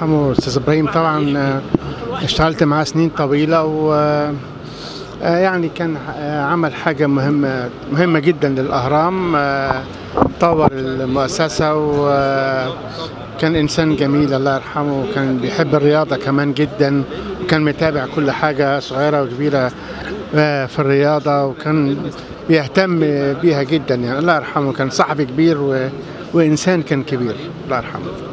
يرحمه استاذ ابراهيم طبعا آه، اشتغلت معاه سنين طويله و آه، يعني كان آه، عمل حاجه مهمه مهمه جدا للاهرام آه، طور المؤسسه وكان انسان جميل الله يرحمه وكان بيحب الرياضه كمان جدا وكان متابع كل حاجه صغيره وكبيره آه، في الرياضه وكان بيهتم بيها جدا يعني الله يرحمه كان صحفي كبير و... وانسان كان كبير الله يرحمه